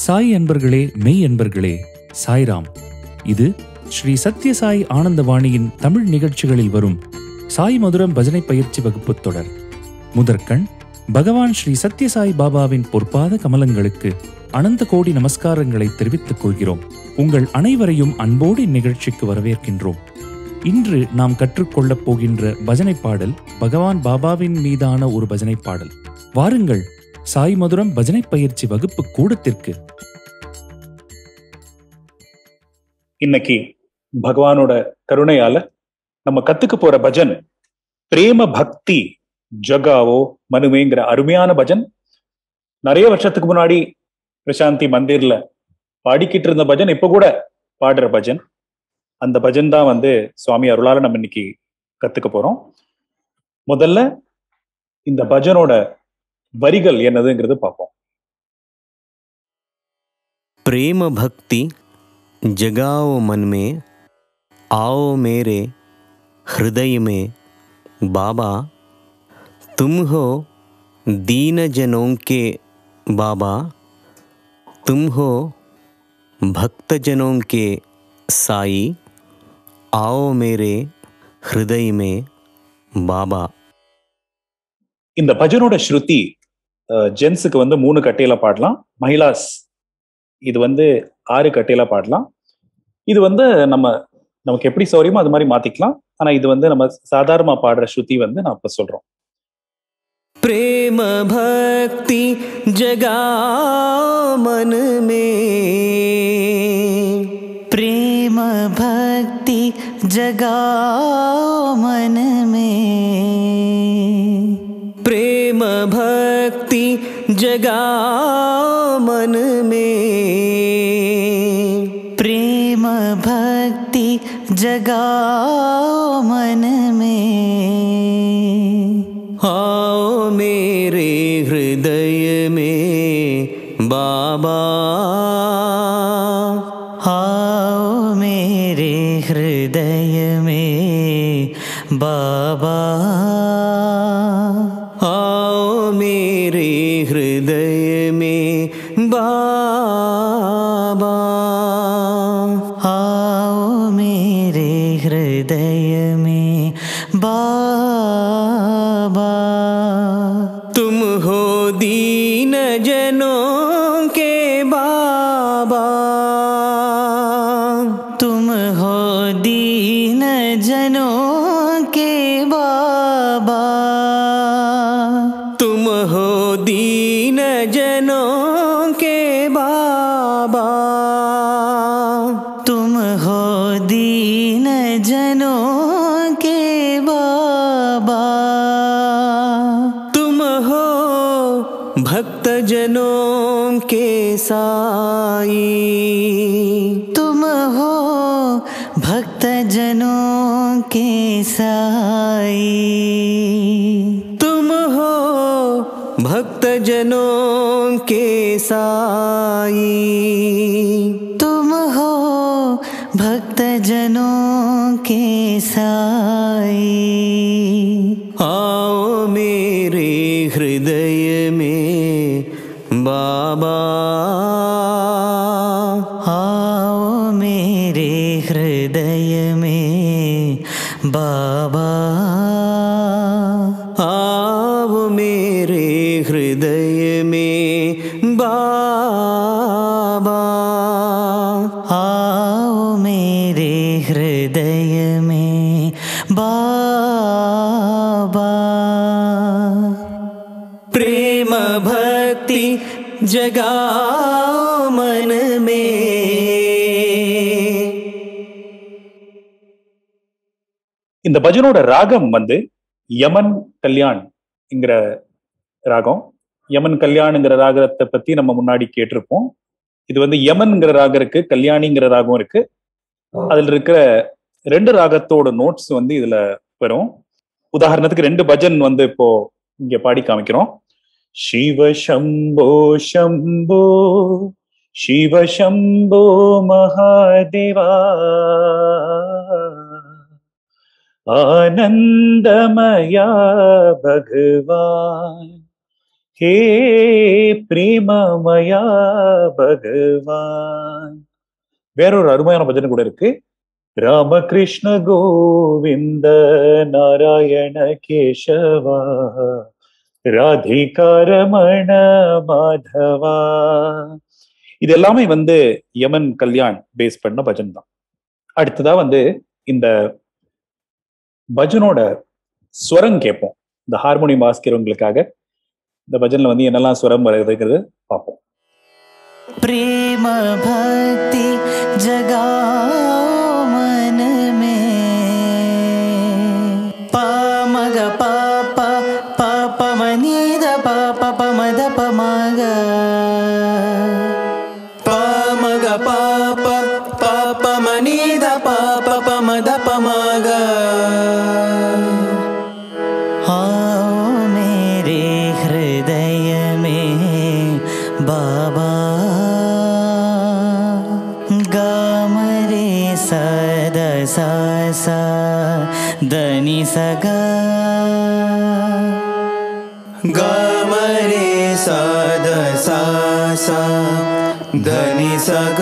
சாய் அன்பர்களே மெய் அன்பர்களே சாய்ராம் இது ஸ்ரீ சத்யசாய் ஆனந்தவாணியின் தமிழ் நிகழ்ச்சிகளில் வரும் சாய் மதுரம் பஜனை பயிற்சி வகுப்பு தொடர் முதற்கண் பகவான் ஸ்ரீ சத்யசாய் பாபாவின் பொற்பாத கமலங்களுக்கு அனந்த கோடி நமஸ்காரங்களை தெரிவித்துக் கொள்கிறோம் உங்கள் அனைவரையும் அன்போடு இந்நிகழ்ச்சிக்கு வரவேற்கின்றோம் இன்று நாம் கற்றுக்கொள்ளப் போகின்ற பஜனை பாடல் பகவான் பாபாவின் மீதான ஒரு பஜனை பாடல் வாருங்கள் சாய் மதுரம் பஜனை பயிற்சி வகுப்பு கூடத்திற்கு இன்னைக்கு பகவானோட கருணையால நம்ம கத்துக்க போற பஜன் பிரேம பக்தி ஜகாவோ மனுமேங்கிற அருமையான பஜன் நிறைய வருஷத்துக்கு முன்னாடி பிரசாந்தி மந்திர்ல பாடிக்கிட்டு இருந்த பஜன் இப்ப கூட பாடுற பஜன் அந்த பஜன் தான் வந்து சுவாமி அருளால நம்ம இன்னைக்கு கத்துக்க போறோம் முதல்ல இந்த பஜனோட வரிகள் என்னதுங்கிறது பார்ப்போம் प्रेम भक्ति जगाओ मन में आओ मेरे हृदय में बाबा तुम हो दीन जनों के बाबा तुम हो भक्त जनों के साई आओ मेरे हृदय में बाबा இந்த பஜனோட ஸ்ருதி ஜென்ஸுக்கு வந்து மூணு கட்டையில பாடலாம் மகிழாஸ் இது வந்து ஆறு கட்டையில பாடலாம் இது வந்து நம்ம நமக்கு எப்படி சௌரியமோ அது மாதிரி மாத்திக்கலாம் ஆனா இது வந்து நம்ம சாதாரணமா பாடுற ஸ்ருதி வந்து நான் இப்ப சொல்றோம் प्रेम भक्ति जगाओ मन में प्रेम भक्ति जगाओ मन में प्रेम भक्ति जगाओ मन में प्रेम भक्ति जगाओ मन में आओ मेरे हृदय में बाबा आओ मेरे हृदय में बाबा आओ मेरे हृदय में बाबा आओ मेरे हृदय में बाबा तुम हो दीन जनों के बाबा तुम हो दीन जनों के बाबा तुम हो दीन जनों के बाबा तुम हो दीन जनों के बाबा तुम हो भक्त जनों के साई तुम हो भक्त जनों के साई तुम हो भक्त जनों के साई तुम हो भक्त जनों के साई आओ मेरे हृदय में बाबा आओ मेरे हृदय में बाबा आओ मेरे हृदय में बाबा आओ मेरे हृदय में बाबा प्रेम भक्ति जगाओ मन में இந்த பஜனோட ராகம் வந்து யமன் கல்யாண்ங்கிற ராகம் யமன் கல்யாணுங்கிற ராகத்தை பத்தி நம்ம முன்னாடி கேட்டிருப்போம் இது வந்து யமன்ங்கிற ராகம் இருக்கு கல்யாணிங்கிற ராகம் இருக்கு அதுல இருக்கிற ரெண்டு ராகத்தோட நோட்ஸ் வந்து இதுல வரும் உதாரணத்துக்கு ரெண்டு பஜன் வந்து இப்போ இங்க பாடி காமிக்கிறோம் சிவ சம்போ சம்போ சிவ சம்போ மகாதேவா ஆனந்தமயா பகவான் ஹே பிரேமமயா பகவான் வேறொரு அருமையான பஜனை கூட இருக்கு ராமகிருஷ்ண கோவிந்த நாராயண கேசவா ராதிகாரமண மாதவா இது எல்லாமே வந்து யமன் கல்யாண் பேஸ் பண்ண பஜன் தான் அடுத்ததா வந்து இந்த பஜனோட ஸ்வரம் கேட்போம் இந்த ஹார்மோனியம் வாசிக்கிறவங்களுக்காக இந்த பஜன்ல வந்து என்னெல்லாம் ஸ்வரம் வருதுங்கிறது பார்ப்போம் प्रेम भक्ति जगाओ मन में पा मग पा पा पा प म नि द पा प प म द प म ग पा म ग पा प पा प म नि द पा प प म द प म ग आओ मेरे हृदय में बाबा गाम रे सद सा सा दनि सगा ग म रे सा द सा सा धनि स ग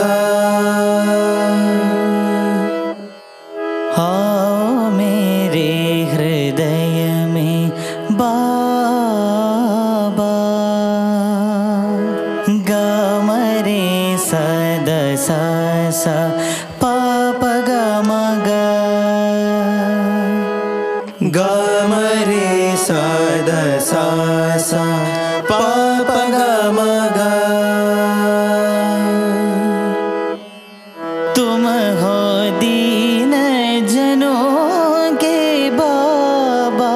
आओ मेरे हृदय में बाबा गम रे सद सा सा पाप गम ग ग म रे सा द सा सा पा प ग म ग तुम हो दीन जनों के बाबा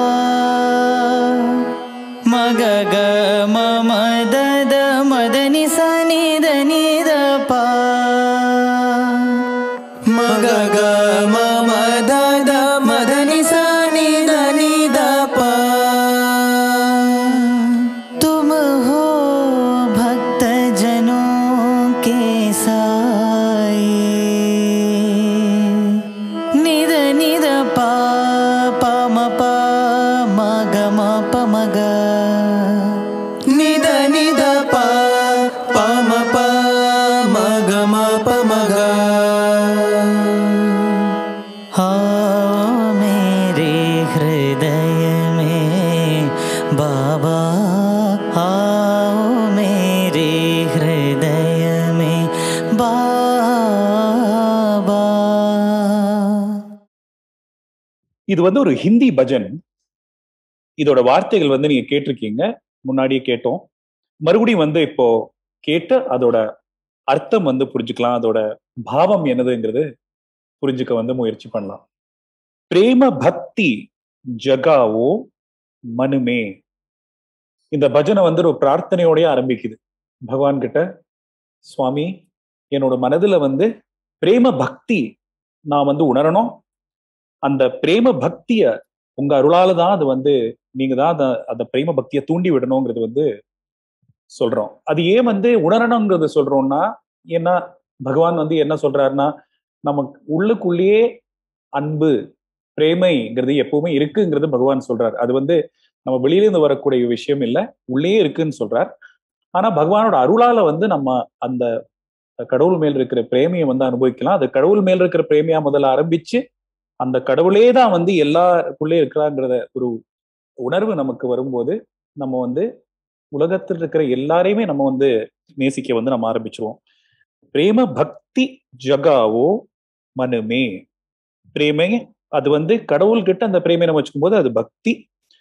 मग ग मम दद मदनि सनि दनि द पा म ग ग म म द द म ध नि स नि द नि द प तुम हो भक्त जनों के साए निद निद पा पा म पा म ग म प म ग नि द नि द प प म प म ग म प म ग आओ मेरे हृदय में बाबा आओ मेरे हृदय में बाबा இது வந்து ஒரு ஹிந்தி பஜன் இதோட வார்த்தைகள் வந்து நீங்க கேட்டிருக்கீங்க முன்னாடியே கேட்டோம் மறுபடியும் வந்து இப்போ கேட்டு அதோட அர்த்தம் வந்து புரிஞ்சுக்கலாம் அதோட பாவம் என்னதுங்கிறது புரிஞ்சுக்க வந்து முயற்சி பண்ணலாம் பிரேம பக்தி ஜகாவோ மனுமே இந்த பஜனை வந்து ஒரு பிரார்த்தனையோடய ஆரம்பிக்குது பகவான் கிட்ட சுவாமி என்னோட மனதுல வந்து பிரேம பக்தி நான் வந்து உணரணும் அந்த பிரேம பக்திய உங்க அருளால தான் அது வந்து நீங்க தான் அந்த அந்த பிரேம பக்தியை தூண்டி விடணுங்கிறது வந்து சொல்றோம் அது ஏன் வந்து உணரணுங்கிறது சொல்றோம்னா ஏன்னா பகவான் வந்து என்ன சொல்றாருன்னா நமக்கு உள்ளுக்குள்ளேயே அன்பு பிரேமைங்கிறது எப்பவுமே இருக்குங்கிறது பகவான் சொல்றார் அது வந்து நம்ம வெளியிலிருந்து வரக்கூடிய விஷயம் இல்லை உள்ளே இருக்குன்னு சொல்றார் ஆனா பகவானோட அருளால வந்து நம்ம அந்த கடவுள் மேல் இருக்கிற பிரேமையை வந்து அனுபவிக்கலாம் அது கடவுள் மேல் இருக்கிற பிரேமையா முதல்ல ஆரம்பிச்சு அந்த கடவுளே தான் வந்து எல்லாருக்குள்ளே இருக்கிறாங்கிறத ஒரு உணர்வு நமக்கு வரும்போது நம்ம வந்து உலகத்தில் இருக்கிற எல்லாரையுமே நம்ம வந்து நேசிக்க வந்து நம்ம ஆரம்பிச்சிருவோம் பிரேம பக்தி ஜகாவோ மனுமே பிரேமை அது வந்து கடவுள்கிட்ட அந்த பிரேமை நம்ம வச்சுக்கும் போது அது பக்தி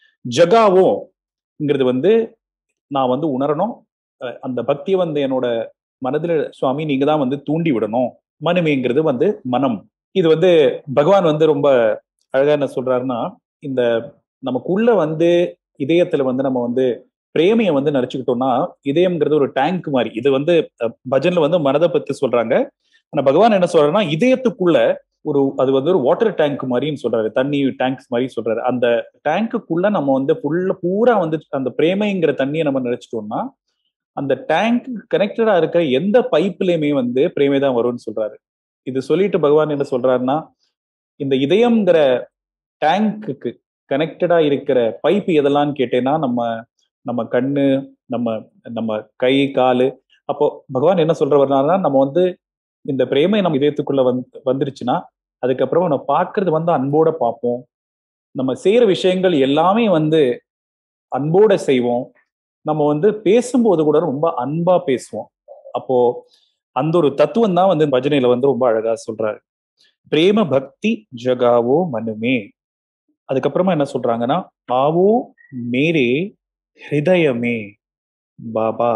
ஜகாவோங்கிறது வந்து நான் வந்து உணரணும் அஹ் அந்த பக்தியை வந்து என்னோட மனதில் சுவாமி நீங்க தான் வந்து தூண்டி விடணும் மனுமேங்கிறது வந்து மனம் இது வந்து பகவான் வந்து ரொம்ப அழகா என்ன சொல்றாருன்னா இந்த நமக்குள்ள வந்து இதயத்துல வந்து நம்ம வந்து பிரேமையை வந்து நினைச்சுக்கிட்டோம்னா இதயம்ங்கிறது ஒரு டேங்க் மாதிரி இது வந்து அஹ், பஜன்ல வந்து மனதை பத்தி சொல்றாங்க ஆனா பகவான் என்ன சொல்றாருன்னா இதயத்துக்குள்ள ஒரு அது வந்து ஒரு வாட்டர் டேங்க் மாதிரின்னு சொல்றாரு தண்ணி டேங்க்ஸ் மாதிரி சொல்றாரு அந்த டேங்க்குள்ள நம்ம வந்து ஃபுல்ல பூரா வந்து அந்த பிரேமைங்கிற தண்ணியை நம்ம நினைச்சிட்டோம்னா அந்த டேங்க் கனெக்டடா இருக்க எந்த பைப்லயுமே வந்து பிரேமை தான் வரும்னு சொல்றாரு இது சொல்லிட்டு பகவான் என்ன சொல்றாருன்னா இந்த இதயம்ங்கிற டேங்க்குக்கு கனெக்டடா இருக்கிற பைப் எதெல்லாம் கேட்டேன்னா நம்ம நம்ம கண்ணு நம்ம நம்ம கை காலு அப்போ பகவான் என்ன சொல்றவர்னால நம்ம வந்து இந்த பிரேமை நம்ம இதயத்துக்குள்ள வந்து வந்துருச்சுன்னா அதுக்கப்புறம் நம்ம பார்க்கறது வந்து அன்போட பார்ப்போம் நம்ம செய்யற விஷயங்கள் எல்லாமே வந்து அன்போட செய்வோம் நம்ம வந்து பேசும்போது கூட ரொம்ப அன்பா பேசுவோம் அப்போ அந்த ஒரு தத்துவம் தான் வந்து பஜனையில வந்து ரொம்ப அழகா சொல்றாரு பிரேம பக்தி ஜகாவோ மனுமே அதுக்கப்புறமா என்ன சொல்றாங்கன்னா ஆவோ மேரே ஹிருதயமே பாபா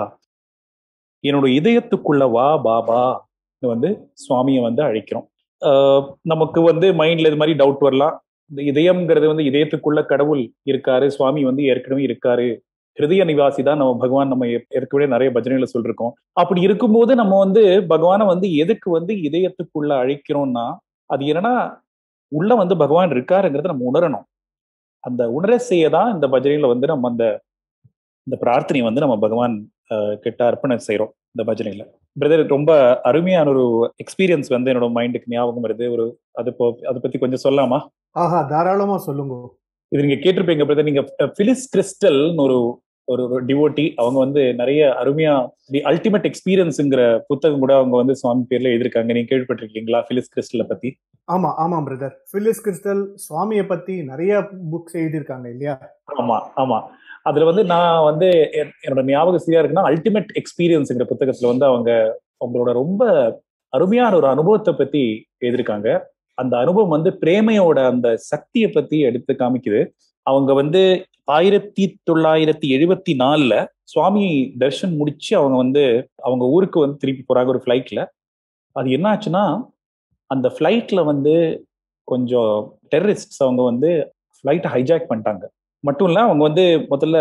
என்னோட இதயத்துக்குள்ள வா பாபா வந்து சுவாமியை வந்து அழைக்கிறோம் ஆஹ் நமக்கு வந்து மைண்ட்ல இது மாதிரி டவுட் வரலாம் இந்த இதயம்ங்கிறது வந்து இதயத்துக்குள்ள கடவுள் இருக்காரு சுவாமி வந்து ஏற்கனவே இருக்காரு ஹிருதய நிவாசி தான் நம்ம பகவான் நம்ம ஏற்- ஏற்கனவே நிறைய பஜனைகளை சொல்லிருக்கோம் அப்படி இருக்கும்போது நம்ம வந்து பகவானை வந்து எதுக்கு வந்து இதயத்துக்குள்ள அழைக்கிறோம்னா அது என்னன்னா உள்ள வந்து பகவான் இருக்காருங்கிறத நம்ம உணரணும் அந்த உணர செய்ய தான் இந்த பஜனையில வந்து நம்ம அந்த இந்த பிரார்த்தனை வந்து நம்ம பகவான் அஹ், கிட்ட அர்ப்பணம் செய்றோம் இந்த பஜனையில பிரதர் ரொம்ப அருமையான ஒரு எக்ஸ்பீரியன்ஸ் வந்து என்னோட மைண்டுக்கு ஞாபகம் வருது ஒரு அது போ- அதை பத்தி கொஞ்சம் சொல்லலாமா ஆஹா தாராளமா சொல்லுங்க இது நீங்க கேட்டிருப்பீங்க பிரதர் நீங்க பிலிஸ் கிறிஸ்டல்னு ஒரு ஒரு டிவோட்டி அவங்க வந்து நிறைய அருமையா தி அல்டிமேட் எக்ஸ்பீரியன்ஸ்ங்கிற புத்தகம் கூட அவங்க வந்து சுவாமி பேர்ல எழுதிருக்காங்க நீங்க கேள்விப்பட்டிருக்கீங்களா பிலிஸ் கிறிஸ்டலை பத்தி ஆமா ஆமா பிரதர் பிலிஸ் கிறிஸ்டல் சுவாமியை பத்தி நிறைய புக்ஸ் எழுதியிருக்காங்க இல்லையா ஆமா ஆமா அதுல வந்து நான் வந்து என்- என்னோட ஞாபகம் சரியா இருக்குன்னா அல்டிமேட் எக்ஸ்பீரியன்ஸ்ங்கிற புத்தகத்துல வந்து அவங்க அவங்களோட ரொம்ப அருமையான ஒரு அனுபவத்தை பத்தி எழுதியிருக்காங்க அந்த அனுபவம் வந்து பிரேமையோட அந்த சக்தியை பத்தி எடுத்து காமிக்குது அவங்க வந்து ஆயிரத்தி தொள்ளாயிரத்தி எழுபத்தி நாலுல சுவாமி தர்ஷன் முடிச்சு அவங்க வந்து அவங்க ஊருக்கு வந்து திருப்பி போறாங்க ஒரு ஃபிளைட்ல அது என்ன ஆச்சுன்னா அந்த ஃபிளைட்ல வந்து கொஞ்சம் டெரரிஸ்ட் அவங்க வந்து ஃபிளைட்டை ஹைஜாக் பண்ணிட்டாங்க மட்டும் இல்ல அவங்க வந்து முதல்ல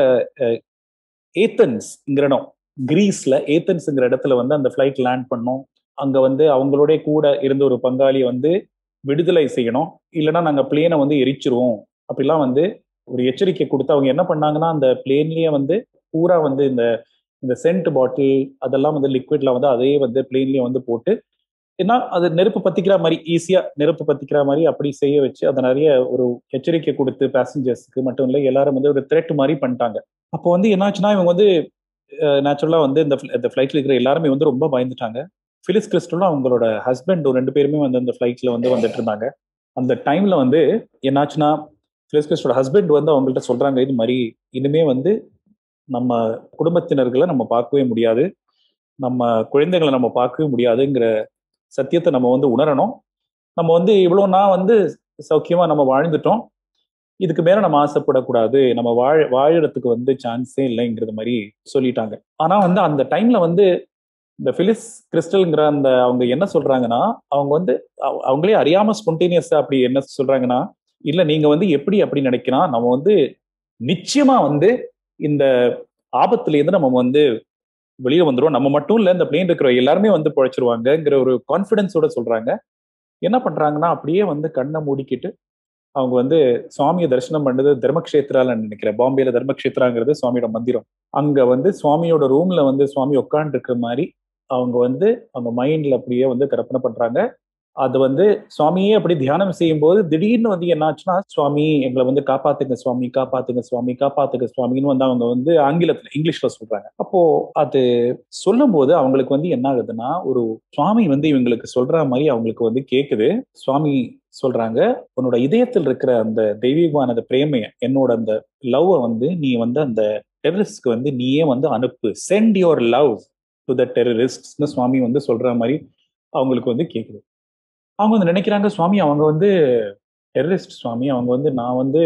ஏத்தன்ஸ்ங்கிற இடம் கிரீஸ்ல ஏத்தன்ஸ்ங்கிற இடத்துல வந்து அந்த ஃபிளைட் லேண்ட் பண்ணோம் அங்க வந்து அவங்களோட கூட இருந்த ஒரு பங்காளியை வந்து விடுதலை செய்யணும் இல்லைன்னா நாங்க பிளேனை வந்து எரிச்சிருவோம் அப்படிலாம் வந்து ஒரு எச்சரிக்கை கொடுத்து அவங்க என்ன பண்ணாங்கன்னா அந்த பிளேன்லயே வந்து பூரா வந்து இந்த இந்த சென்ட் பாட்டில் அதெல்லாம் வந்து லிக்விட்ல வந்து அதே வந்து பிளேன்லயே வந்து போட்டு ஏன்னா அது நெருப்பு பத்திக்கிற மாதிரி ஈஸியா நெருப்பு பத்திக்கிற மாதிரி அப்படி செய்ய வச்சு அதை நிறைய ஒரு எச்சரிக்கை கொடுத்து பேசஞ்சர்ஸ்க்கு மட்டும் இல்லை எல்லாரும் வந்து ஒரு த்ரெட் மாதிரி பண்ணிட்டாங்க அப்போ வந்து என்னாச்சுன்னா இவங்க வந்து நேச்சுரலா வந்து இந்த fl- இந்த ஃபிளைட்ல இருக்கிற எல்லாருமே வந்து ரொம்ப பயந்துட்டாங்க பிலிஸ் கிறிஸ்டலும் அவங்களோட ஹஸ்பண்ட் ரெண்டு பேருமே வந்து அந்த ஃபிளைட்ல வந்து வந்துட்டு இருந்தாங்க அந்த டைம்ல வந்து என்னாச்சுன்னா பிலிஸ் கிறிஸ்டோட ஹஸ்பண்ட் வந்து அவங்கள்ட்ட சொல்றாங்க இது மாதிரி இனிமே வந்து நம்ம குடும்பத்தினர்களை நம்ம பார்க்கவே முடியாது நம்ம குழந்தைகளை நம்ம பார்க்கவே முடியாதுங்கிற சத்தியத்தை நம்ம வந்து உணரணும் நம்ம வந்து இவ்வளோ நான் வந்து சௌக்கியமா நம்ம வாழ்ந்துட்டோம் இதுக்கு மேல நம்ம ஆசைப்படக்கூடாது நம்ம வாழ வாழறதுக்கு வந்து சான்ஸே இல்லைங்கிறது மாதிரி சொல்லிட்டாங்க ஆனா வந்து அந்த டைம்ல வந்து இந்த பிலிஸ் கிறிஸ்டல்ங்கிற அந்த அவங்க என்ன சொல்றாங்கன்னா அவங்க வந்து அவ- அவங்களே அறியாம ஸ்பொன்டேனியஸா அப்படி என்ன சொல்றாங்கன்னா இல்ல நீங்க வந்து எப்படி அப்படி நினைக்கலாம் நம்ம வந்து நிச்சயமா வந்து இந்த ஆபத்துல இருந்து நம்ம வந்து வெளியே வந்துருவோம் நம்ம மட்டும் இல்ல இந்த பிளேன் இருக்கிற எல்லாருமே வந்து பொழைச்சிருவாங்கங்கிற ஒரு கான்பிடன்ஸோட சொல்றாங்க என்ன பண்றாங்கன்னா அப்படியே வந்து கண்ணை மூடிக்கிட்டு அவங்க வந்து சுவாமியை தரிசனம் பண்ணது தர்மக்ஷேத்ரால நினைக்கிறேன் பாம்பேல தர்மக்ஷேத்ராங்கிறது சுவாமியோட மந்திரம் அங்க வந்து சுவாமியோட ரூம்ல வந்து சுவாமி உட்கார்ந்து இருக்கிற மாதிரி அவங்க வந்து அவங்க மைண்ட்ல அப்படியே வந்து கற்பனை பண்றாங்க அது வந்து சுவாமியே அப்படி தியானம் செய்யும் போது திடீர்னு வந்து என்னாச்சுன்னா சுவாமி எங்களை வந்து காப்பாத்துங்க சுவாமி காப்பாத்துங்க சுவாமி காப்பாத்துங்க சுவாமின்னு வந்து அவங்க வந்து ஆங்கிலத்துல இங்கிலீஷ்ல சொல்றாங்க அப்போ அது சொல்லும் போது அவங்களுக்கு வந்து என்ன ஆகுதுன்னா ஒரு சுவாமி வந்து இவங்களுக்கு சொல்ற மாதிரி அவங்களுக்கு வந்து கேக்குது சுவாமி சொல்றாங்க உன்னோட இதயத்தில் இருக்கிற அந்த தெய்வீகமான அந்த பிரேமைய என்னோட அந்த லவ்வை வந்து நீ வந்து அந்த டெரரிஸ்ட்க்கு வந்து நீயே வந்து அனுப்பு send your love to the டெரரிஸ்ட்னு சுவாமி வந்து சொல்ற மாதிரி அவங்களுக்கு வந்து கேக்குது அவங்க வந்து நினைக்கிறாங்க சுவாமி அவங்க வந்து டெரரிஸ்ட் சுவாமி அவங்க வந்து நான் வந்து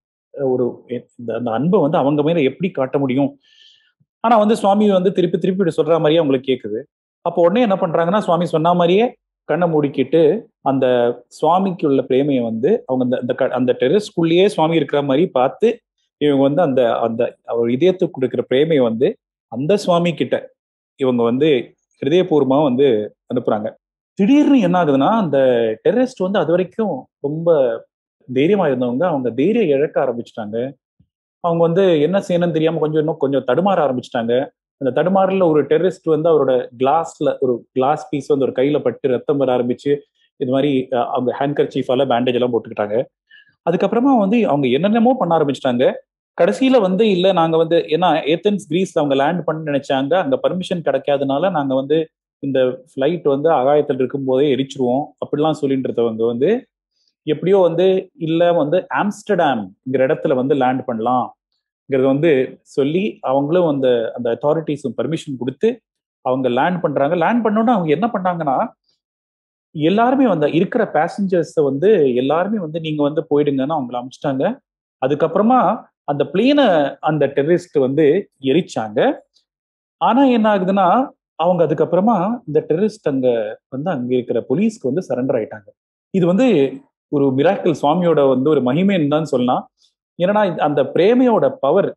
ஒரு இந்த அந்த அன்பை வந்து அவங்க மேல எப்படி காட்ட முடியும் ஆனா வந்து சுவாமி வந்து திருப்பி திருப்பி இப்படி சொல்ற மாதிரியே அவங்களுக்கு கேக்குது அப்போ உடனே என்ன பண்றாங்கன்னா சுவாமி சொன்ன மாதிரியே கண்ணை மூடிக்கிட்டு அந்த சுவாமிக்கு உள்ள பிரேமையை வந்து அவங்க அந்த அந்த க- அந்த டெரரிஸ்ட்குள்ளேயே சுவாமி இருக்கிற மாதிரி பார்த்து இவங்க வந்து அந்த அந்த அவர் இதயத்துக்கு இருக்கிற பிரேமையை வந்து அந்த சுவாமி கிட்ட இவங்க வந்து ஹிருதயபூர்வமா வந்து அனுப்புறாங்க திடீர்னு என்ன ஆகுதுன்னா அந்த டெரரிஸ்ட் வந்து அது வரைக்கும் ரொம்ப தைரியமா இருந்தவங்க அவங்க தைரியம் இழக்க ஆரம்பிச்சிட்டாங்க அவங்க வந்து என்ன செய்யணும்னு தெரியாம கொஞ்சம் இன்னும் கொஞ்சம் தடுமாற ஆரம்பிச்சிட்டாங்க அந்த தடுமாறல ஒரு டெரரிஸ்ட் வந்து அவரோட கிளாஸ்ல ஒரு கிளாஸ் பீஸ் வந்து ஒரு கையில பட்டு ரத்தம் வர ஆரம்பிச்சு இது மாதிரி அஹ், அவங்க ஹேண்ட் கர்ச்சீஃபால பேண்டேஜ் எல்லாம் போட்டுக்கிட்டாங்க அதுக்கப்புறமா வந்து அவங்க என்னென்னமோ பண்ண ஆரம்பிச்சிட்டாங்க கடைசியில வந்து இல்ல நாங்க வந்து ஏன்னா ஏத்தன்ஸ் கிரீஸ்ல அவங்க லேண்ட் பண்ண நினைச்சாங்க அங்க பர்மிஷன் கிடைக்காதனால நாங்க வந்து இந்த ஃபிளைட் வந்து ஆகாயத்தில் இருக்கும் போதே எரிச்சிருவோம் அப்படிலாம் சொல்லிட்டு இருந்தவங்க வந்து எப்படியோ வந்து இல்ல வந்து ஆம்ஸ்டர்டாம்ங்கிற இடத்துல வந்து லேண்ட் பண்ணலாம்ங்கிறத வந்து சொல்லி அவங்களும் அந்த அந்த அத்தாரிட்டிஸும் பர்மிஷன் கொடுத்து அவங்க லேண்ட் பண்றாங்க லேண்ட் பண்ணோன்னா அவங்க என்ன பண்ணாங்கன்னா எல்லாருமே வந்து இருக்கிற பேசஞ்சர்ஸை வந்து எல்லாருமே வந்து நீங்க வந்து போயிடுங்கன்னு அவங்கள அமிச்சிட்டாங்க அதுக்கப்புறமா அந்த பிளேனை அந்த டெரரிஸ்ட் வந்து எரிச்சாங்க ஆனா என்ன ஆகுதுன்னா அவங்க அதுக்கப்புறமா இந்த டெரரிஸ்ட் அங்க வந்து அங்க இருக்கிற போலீஸ்க்கு வந்து சரண்டர் ஆயிட்டாங்க இது வந்து ஒரு மிராக்கிள் சுவாமியோட வந்து ஒரு மகிமைன்னு தான் சொல்லலாம் ஏன்னா அந்த பிரேமையோட பவர்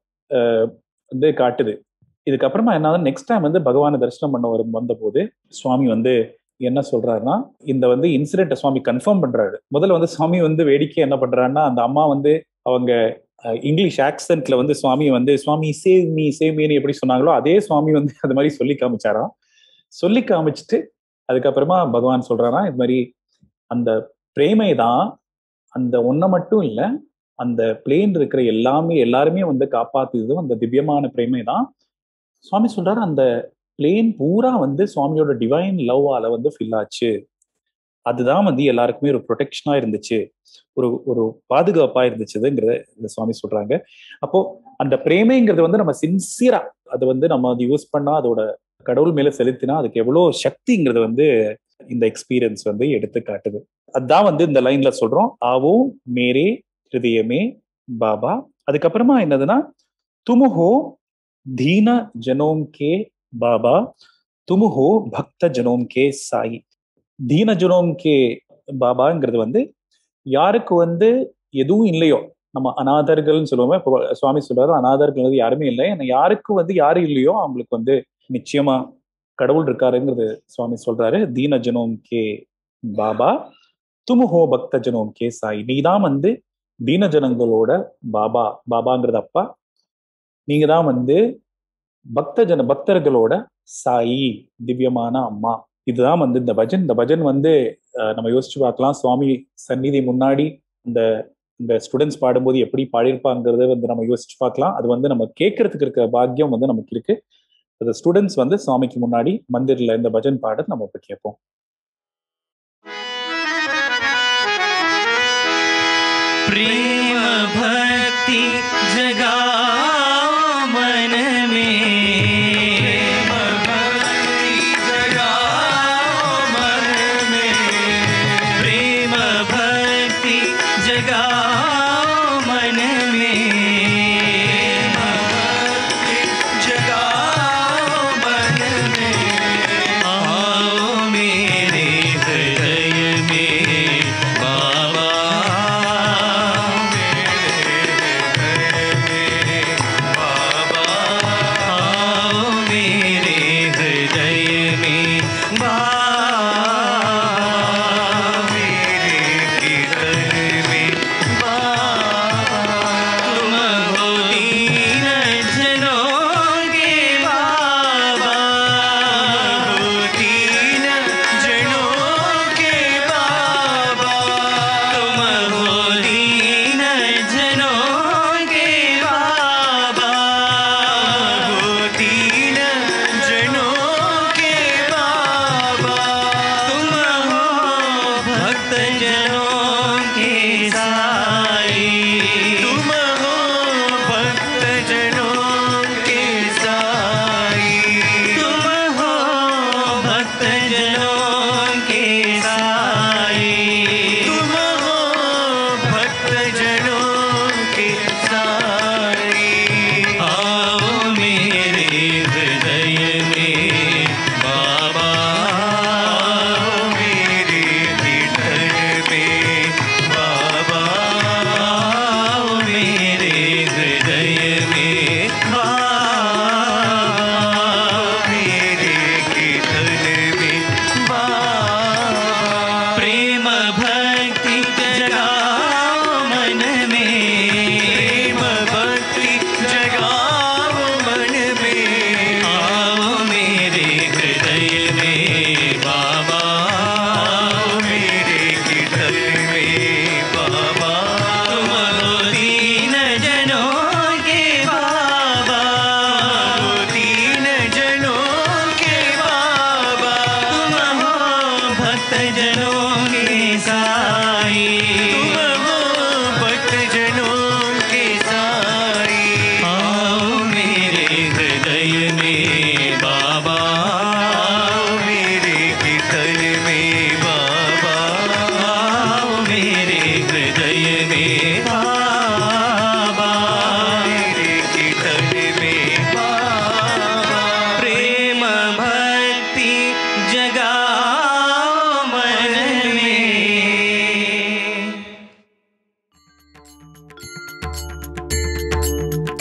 வந்து காட்டுது இதுக்கப்புறமா என்ன நெக்ஸ்ட் டைம் வந்து பகவானை தரிசனம் பண்ண வரும் வந்தபோது சுவாமி வந்து என்ன சொல்றாருன்னா இந்த வந்து இன்சிடென்ட்டை சுவாமி கன்ஃபார்ம் பண்றாரு முதல்ல வந்து சுவாமி வந்து வேடிக்கை என்ன பண்றாருன்னா அந்த அம்மா வந்து அவங்க இங்கிலீஷ் ஆக்சென்ட்ல வந்து சுவாமி வந்து சுவாமி சேவ் மீ சேவ் மீன்னு எப்படி சொன்னாங்களோ அதே சுவாமி வந்து அது மாதிரி சொல்லி காமிச்சாராம் சொல்லி காமிச்சிட்டு அதுக்கப்புறமா பகவான் சொல்றாராம் இது மாதிரி அந்த பிரேமை தான் அந்த ஒன்றை மட்டும் இல்லை அந்த பிளேன் இருக்கிற எல்லாமே எல்லாருமே வந்து காப்பாத்துதும் அந்த திவ்யமான பிரேமை தான் சுவாமி சொல்றாரு அந்த பிளேன் பூரா வந்து சுவாமியோட டிவைன் லவ்வால வந்து ஃபில் ஆச்சு அதுதான் வந்து எல்லாருக்குமே ஒரு ப்ரொடெக்ஷனா இருந்துச்சு ஒரு ஒரு பாதுகாப்பா இருந்துச்சுங்கிறத இந்த சுவாமி சொல்றாங்க அப்போ அந்த பிரேமைங்கிறது வந்து நம்ம சின்சியரா அதை வந்து நம்ம அது யூஸ் பண்ணா அதோட கடவுள் மேல செலுத்தினா அதுக்கு எவ்வளவு சக்திங்கிறது வந்து இந்த எக்ஸ்பீரியன்ஸ் வந்து எடுத்து காட்டுது அதான் வந்து இந்த லைன்ல சொல்றோம் ஆவோ மேரே ஹிருதயமே பாபா அதுக்கப்புறமா என்னதுன்னா துமுஹோ தீன ஜனோம் கே பாபா துமுஹோ பக்த ஜனோம் கே சாய் தீன ஜனோம் கே பாபாங்கிறது வந்து யாருக்கு வந்து எதுவும் இல்லையோ நம்ம அநாதர்கள்னு சொல்லுவோமே இப்போ சுவாமி சொல்றாரு அநாதர்கள் வந்து யாருமே இல்லை ஏன்னா யாருக்கு வந்து யாரும் இல்லையோ அவங்களுக்கு வந்து நிச்சயமா கடவுள் இருக்காருங்கிறது சுவாமி சொல்றாரு தீன ஜனோம் கே பாபா துமுஹோ பக்த ஜனோம் கே சாய் நீதான் வந்து தீன ஜனங்களோட பாபா பாபாங்கிறது அப்பா நீங்க தான் வந்து பக்த ஜன பக்தர்களோட சாயி திவ்யமான அம்மா இதுதான் வந்து இந்த பஜன் இந்த பஜன் வந்து நம்ம யோசிச்சு பார்க்கலாம் சுவாமி சந்நிதி முன்னாடி இந்த இந்த ஸ்டூடெண்ட்ஸ் பாடும்போது எப்படி பாடியிருப்பாங்கிறத வந்து நம்ம யோசிச்சு பார்க்கலாம் அது வந்து நம்ம கேட்கறதுக்கு இருக்க பாக்கியம் வந்து நமக்கு இருக்கு அந்த ஸ்டூடெண்ட்ஸ் வந்து சுவாமிக்கு முன்னாடி மந்திரில் இந்த பஜன் பாட நம்ம இப்ப கேட்போம் प्रेम भक्ति जगाओ मन में प्रेम भक्ति जगाओ मन में प्रेम भक्ति जगाओ मन में जगाओ मन में आओ मेरे हृदय में बाबा मेरे हृदय में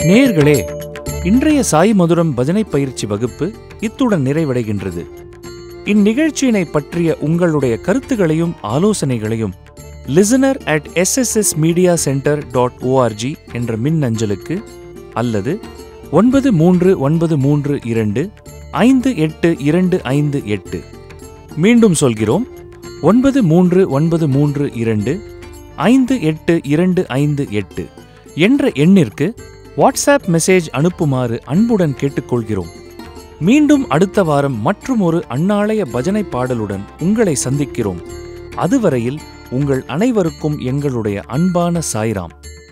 நேயர்களே இன்றைய சாய் மதுரம் பஜனை பயிற்சி வகுப்பு இத்துடன் நிறைவடைகின்றது இந்நிகழ்ச்சியினை பற்றிய உங்களுடைய கருத்துகளையும் ஆலோசனைகளையும் listener at SSS media centre dot ORG என்ற மின் அஞ்சலுக்கு அல்லது ஒன்பது மூன்று ஒன்பது மூன்று இரண்டு ஐந்து எட்டு இரண்டு ஐந்து எட்டு மீண்டும் சொல்கிறோம் ஒன்பது மூன்று ஒன்பது மூன்று இரண்டு ஐந்து எட்டு இரண்டு ஐந்து எட்டு என்ற எண்ணிற்கு வாட்ஸ்அப் மெசேஜ் அனுப்புமாறு அன்புடன் கேட்டுக்கொள்கிறோம் மீண்டும் அடுத்த வாரம் மற்றும் ஒரு அந்நாளைய பஜனை பாடலுடன் உங்களை சந்திக்கிறோம் அதுவரையில் உங்கள் அனைவருக்கும் எங்களுடைய அன்பான சாய்ராம்